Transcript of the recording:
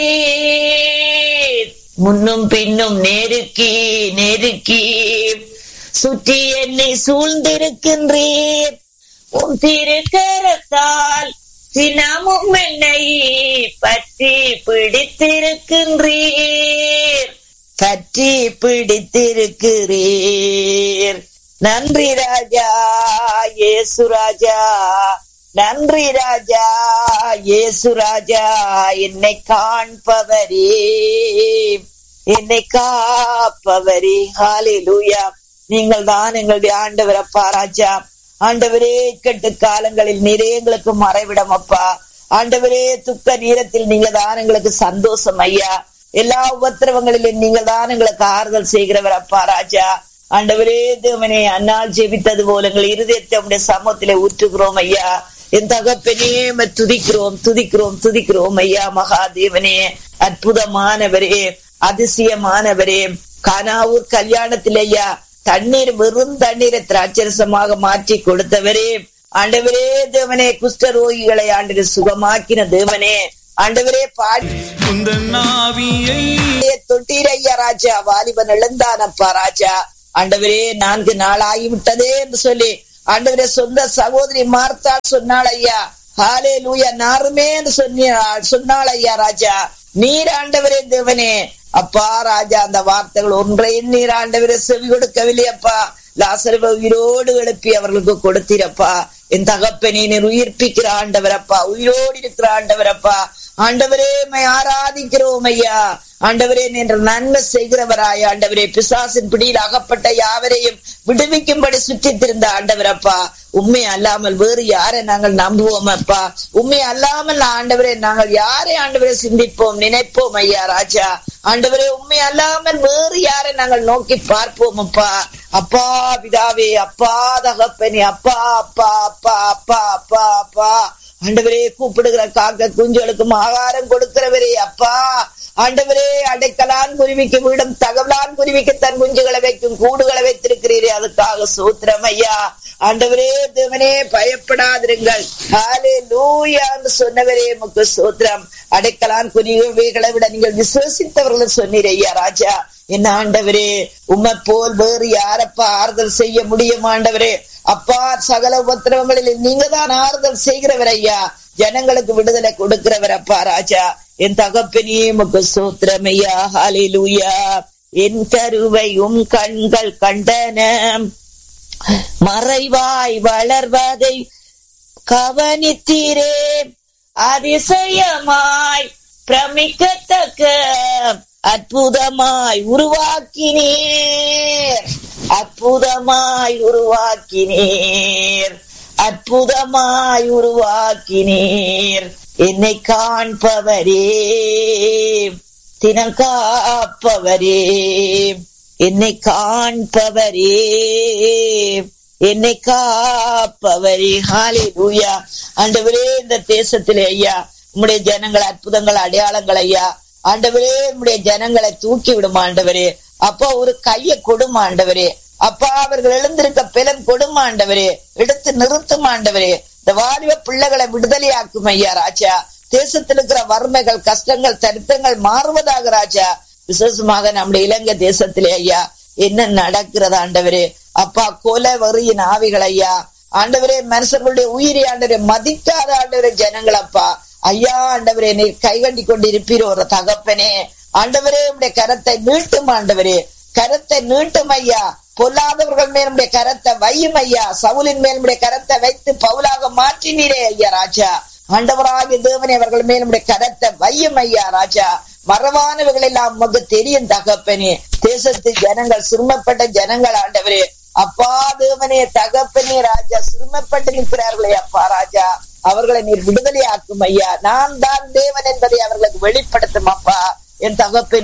முன்னும் பின்னும் நெருக்கி நெருக்கி சுற்றி என்னை சூழ்ந்திருக்கின்றீர் உன் திருக்கரத்தால் தினமும் என்னை பற்றி பிடித்திருக்கின்றீர் பற்றி பிடித்திருக்கிறீர் நன்றி ராஜா இயேசு ராஜா நன்றி ராஜா இயேசு ராஜா என்னை காண்பவரே என்னை காப்பவரே ஹalleluya நீங்கள் தான் எங்களுடைய ஆண்டவர் அப்பா ராஜா ஆண்டவரே கெட்டு காலங்களில் நீரே எங்களுக்கு மறைவிடம் அப்பா ஆண்டவரே துக்க நேரத்தில் நீங்க தான் எங்களுக்கு சந்தோஷம் ஐயா எல்லா உபத்திரவங்களிலும் நீங்க தான் எங்களுக்கு ஆறுதல் செய்கிறவர் அப்பா ராஜா ஆண்டவரே தேவனே அன்னால் ஜெபித்தது போல எங்கள் இருதயத்தை உடைய சமூகத்திலே ஊற்றுகிறோம் ஐயா என் தகப்பனே உம்மை துதிக்கிறோம் துதிக்கிறோம் துதிக்கிறோம் ஐயா மகாதேவனே அற்புதமானவரே அதிசயமானவரே கானாவூர் கல்யாணத்தில் ஐயா தண்ணீர் வெறும் தண்ணீரை திராட்சரசமாக மாற்றி கொடுத்தவரே ஆண்டவரே தேவனே குஷ்டரோகிகளை ஆண்டு சுகமாக்கின தேவனே ஆண்டவரே பாடி உந்தன் ஆவியை தொட்டீரையா ராஜா வாலிபன் எழுந்தானப்பா ராஜா ஆண்டவரே நான்கு நாள் ஆகிவிட்டதே என்று சொல்லி ஆண்டவரே சொந்த சகோதரி மார்த்தாள் சொன்னாள் ஐயா ஹாலே லூயா நாருமே என்று சொன்னாள் சொன்னாள் ஐயா ராஜா நீர் ஆண்டவரே தேவனே அப்பா ராஜா அந்த வார்த்தைகள் ஒன்றையும் நீர் ஆண்டவரே செவி கொடுக்கவில்லை அப்பா லாசரவ உயிரோடு எழுப்பி அவர்களுக்கு கொடுத்தீரப்பா என் தகப்பனை நீர் உயிர்ப்பிக்கிற ஆண்டவரப்பா உயிரோடு இருக்கிற ஆண்டவரப்பா ஆண்டவரே உம்மை ஆராதிக்கிறோம் ஐயா ஆண்டவரே நின்ற நன்மை செய்கிறவராய் ஆண்டவரே பிசாசின் பிடியில் அகப்பட்ட யாவரையும் விடுவிக்கும்படி சுற்றி திருந்த ஆண்டவரப்பா உண்மை அல்லாமல் வேறு யாரை நாங்கள் நம்புவோம் அப்பா உண்மை அல்லாமல் ஆண்டவரே நாங்கள் யாரை ஆண்டவரை சிந்திப்போம் நினைப்போம் ஐயா ராஜா ஆண்டவரே உண்மை அல்லாமல் வேறு யாரை நாங்கள் நோக்கி பார்ப்போம் அப்பா அப்பா பிதாவே அப்பா தகப்பனே அப்பா அப்பா அப்பா அப்பா அப்பா அப்பா ஆண்டவரே கூப்பிடுகிற காக்க குஞ்சுகளுக்கும் ஆகாரம் கொடுக்கிறவரே அப்பா ஆண்டவரே அடைக்கலான் குருவிக்கு வீடும் தகவலான் குருவிக்கு தன் குஞ்சுகளை வைக்கும் கூடுகளை வைத்திருக்கிறீரே அதுக்காக சூத்திரம் ஐயா ஆண்டவரே தேவனே பயப்படாதிருங்கள் ஹாலே லூயான்னு சொன்னவரே முக்கு சூத்திரம் அடைக்கலான் குருவிகளை விட நீங்கள் விசுவசித்தவர்கள் சொன்னீர் ஐயா ராஜா என்ன ஆண்டவரே உம்மை போல் வேறு யாரப்பா ஆறுதல் செய்ய முடியும் ஆண்டவரே அப்பா சகல உபத்திரவங்களில் நீங்க தான் ஆறுதல் செய்கிறவர் ஐயா ஜனங்களுக்கு விடுதலை கொடுக்கிறவர் அப்பா ராஜா என் தகப்பனே முக்கு சூத்திரமையா ஹalleluya என் கருவை உம் கண்கள் கண்டன மறைவாய் வளர்வதை கவனித்தீரே அதிசயமாய் பிரமிக்கத்தக்க அற்புதமாய் உருவாக்கினீர் அற்புதமாய் உருவாக்கினீர் அற்புதமாய் உருவாக்கினீர் என்னை காண்பவரே தினம் காப்பவரே என்னை காண்பவரே என்னை காப்பவரே ஹாலே லூயா ஆண்டவரே இந்த தேசத்திலே ஐயா உம்முடைய ஜனங்கள் அற்புதங்கள் அடையாளங்கள் ஐயா ஆண்டவரே உம்முடைய ஜனங்களை தூக்கி விடும் ஆண்டவரே அப்பா ஒரு கையை கொடுமா ஆண்டவரே அப்பா அவர்கள் எழுந்திருக்க பிலன் கொடுமா ஆண்டவரே எடுத்து நிறுத்தும் ஆண்டவரே இந்த வாலிப பிள்ளைகளை விடுதலையாக்கும் ஐயா ராஜா தேசத்தில் இருக்கிற வறுமைகள் கஷ்டங்கள் தரித்திரங்கள் மாறுவதாக ராஜா விசேஷமாக நம்முடைய இலங்கை தேசத்திலே ஐயா என்ன நடக்கிறது ஆண்டவரே அப்பா கொலை வரியின் ஆவிகள் ஐயா ஆண்டவரே மனுஷர்களுடைய உயிரை ஆண்டவரே மதிக்காத ஆண்டவரே ஜனங்கள் அப்பா ஐயா ஆண்டவரே நீ கைகண்டி கொண்டு இருப்பீரோ ஒரு தகப்பனே ஆண்டவரே உடைய கரத்தை நீட்டும் ஆண்டவரே கரத்தை நீட்டும் ஐயா பொல்லாதவர்கள் மேல் உடைய கரத்தை வையும் ஐயா சவுலின் மேல் உடைய கரத்தை வைத்து பவுலாக மாற்றினீரே ஐயா ராஜா ஆண்டவராகிய தேவனே அவர்கள் மேல் உடைய கரத்தை வையும் ஐயா ராஜா மறவானவர்கள் எல்லாம் உமக்கு தெரியும் தகப்பனே தேசத்து ஜனங்கள் சிறுமப்பட்ட ஜனங்கள் ஆண்டவரே அப்பா தேவனே தகப்பனே ராஜா சிறுமப்பட்டு நிற்கிறார்களே அப்பா ராஜா அவர்களை நீர் விடுதலை ஆக்கும் ஐயா நான் தான் தேவன் என்பதை அவர்களுக்கு வெளிப்படுத்தும் அப்பா என் தகப்பனே